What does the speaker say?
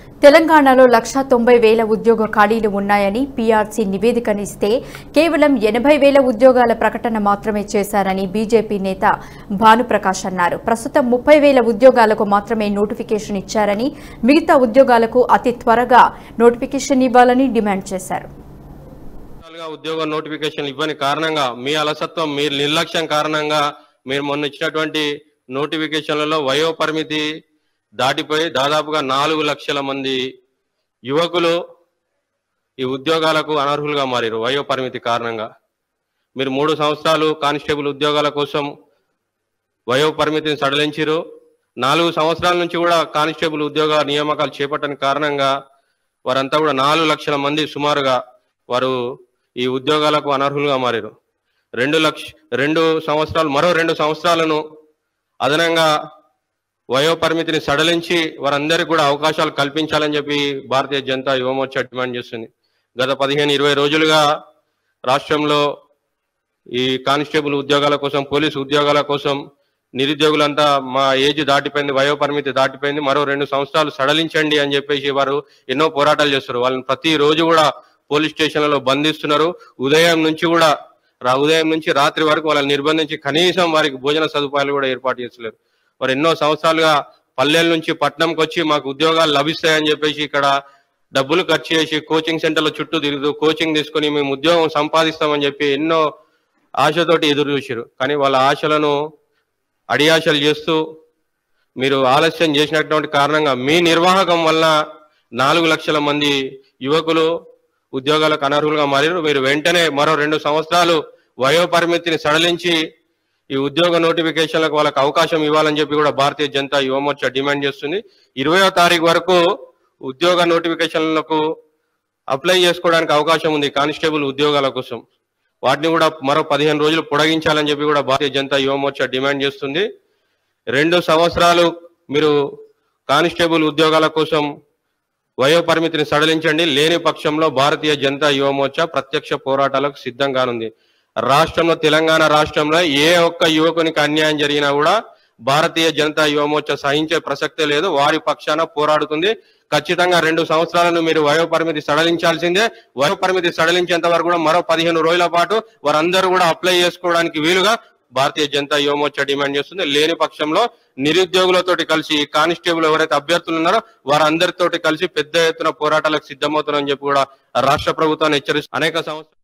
తెలంగాణలో లక్షా తొంభై వేల ఉద్యోగ ఖాళీలు ఉన్నాయని పీఆర్సీ నివేదికనిస్తే కేవలం ఎనభై వేల ఉద్యోగాల ప్రకటన మాత్రమే చేశారని బీజేపీ నేత భానుప్రకాష్ అన్నారు ప్రస్తుతం ముప్పై వేల ఉద్యోగాలకు మాత్రమే నోటిఫికేషన్ ఇచ్చారని మిగతా ఉద్యోగాలకు అతి త్వరగా నోటిఫికేషన్ ఇవ్వాలని డిమాండ్ చేశారు రకాలుగా ఉద్యోగ నోటిఫికేషన్ ఇవ్వని కారణంగా మీ అలసత్వం మీ నిర్లక్ష్యం కారణంగా మీరు మొన్న ఇచ్చినటువంటి నోటిఫికేషన్లలో వయో పరిమితి దాటిపోయి దాదాపుగా నాలుగు లక్షల మంది యువకులు ఈ ఉద్యోగాలకు అనర్హులుగా మారారు వయో పరిమితి కారణంగా మీరు మూడు సంవత్సరాలు కానిస్టేబుల్ ఉద్యోగాల కోసం వయో పరిమితిని సడలించారు నాలుగు సంవత్సరాల నుంచి కూడా కానిస్టేబుల్ ఉద్యోగ నియామకాలు చేపట్టని కారణంగా వారంతా కూడా నాలుగు లక్షల మంది సుమారుగా వారు ఈ ఉద్యోగాలకు అనర్హులుగా మారారు రెండు లక్ష రెండు సంవత్సరాలు మరో రెండు సంవత్సరాలను అదనంగా వయో పరిమితిని సడలించి వారందరికీ కూడా అవకాశాలు కల్పించాలని చెప్పి భారతీయ జనతా యువమోర్చా డిమాండ్ చేస్తుంది గత పదిహేను ఇరవై రోజులుగా రాష్ట్రంలో ఈ కానిస్టేబుల్ ఉద్యోగాల కోసం పోలీసు ఉద్యోగాల కోసం నిరుద్యోగులంతా మా ఏజ్ దాటిపోయింది వయో పరిమితి దాటిపోయింది మరో రెండు సంవత్సరాలు సడలించండి అని చెప్పేసి వారు ఎన్నో పోరాటాలు చేస్తారు వాళ్ళని ప్రతి రోజు కూడా పోలీస్ స్టేషన్లలో బంధిస్తున్నారు ఉదయం నుంచి కూడా రా- ఉదయం నుంచి రాత్రి వరకు వాళ్ళని నిర్బంధించి కనీసం వారికి భోజన సదుపాయాలు కూడా ఏర్పాటు చేస్తలేరు వారు ఎన్నో సంవత్సరాలుగా పల్లెల నుంచి పట్నంకి వచ్చి మాకు ఉద్యోగాలు లభిస్తాయని చెప్పేసి ఇక్కడ డబ్బులు ఖర్చు చేసి కోచింగ్ సెంటర్ల చుట్టూ తిరుగుతూ కోచింగ్ తీసుకొని మేము ఉద్యోగం సంపాదిస్తామని చెప్పి ఎన్నో ఆశతోటి ఎదురు చూసారు కానీ వాళ్ళ ఆశలను అడియాశలు చేస్తూ మీరు ఆలస్యం చేసినటువంటి కారణంగా మీ నిర్వాహకం వల్ల నాలుగు లక్షల మంది యువకులు ఉద్యోగాలకు అనర్హులుగా మారారు మీరు వెంటనే మరో రెండు సంవత్సరాలు వయో పరిమితిని సడలించి ఈ ఉద్యోగ నోటిఫికేషన్లకు వాళ్ళకి అవకాశం ఇవ్వాలని చెప్పి కూడా భారతీయ జనతా యువమోర్చా డిమాండ్ చేస్తుంది ఇరవయో తారీఖు వరకు ఉద్యోగ నోటిఫికేషన్లకు అప్లై చేసుకోవడానికి అవకాశం ఉంది కానిస్టేబుల్ ఉద్యోగాల కోసం వాటిని కూడా మరో పదిహేను రోజులు పొడిగించాలని చెప్పి కూడా భారతీయ జనతా యువమోర్చా డిమాండ్ చేస్తుంది రెండు సంవత్సరాలు మీరు కానిస్టేబుల్ ఉద్యోగాల కోసం వయో పరిమితిని సడలించండి లేని పక్షంలో భారతీయ జనతా యువమోర్చా ప్రత్యక్ష పోరాటాలకు సిద్ధంగానుంది రాష్ట్రంలో తెలంగాణ రాష్ట్రంలో ఏ ఒక్క యువకునికి అన్యాయం జరిగినా కూడా భారతీయ జనతా యువమోర్చా సహించే ప్రసక్తే లేదు వారి పక్షాన పోరాడుతుంది ఖచ్చితంగా రెండు సంవత్సరాలను మీరు వయో పరిమితి సడలించాల్సిందే వయో పరిమితి సడలించేంత వరకు కూడా మరో పదిహేను రోజుల పాటు వారందరూ కూడా అప్లై చేసుకోవడానికి వీలుగా భారతీయ జనతా యువమోర్చా డిమాండ్ చేస్తుంది లేని పక్షంలో నిరుద్యోగులతోటి కలిసి కానిస్టేబుల్ ఎవరైతే అభ్యర్థులు ఉన్నారో వారందరితోటి కలిసి పెద్ద ఎత్తున పోరాటాలకు సిద్ధమవుతున్నారని చెప్పి కూడా రాష్ట్ర ప్రభుత్వాన్ని హెచ్చరిస్తూ అనేక సంవత్సరాలు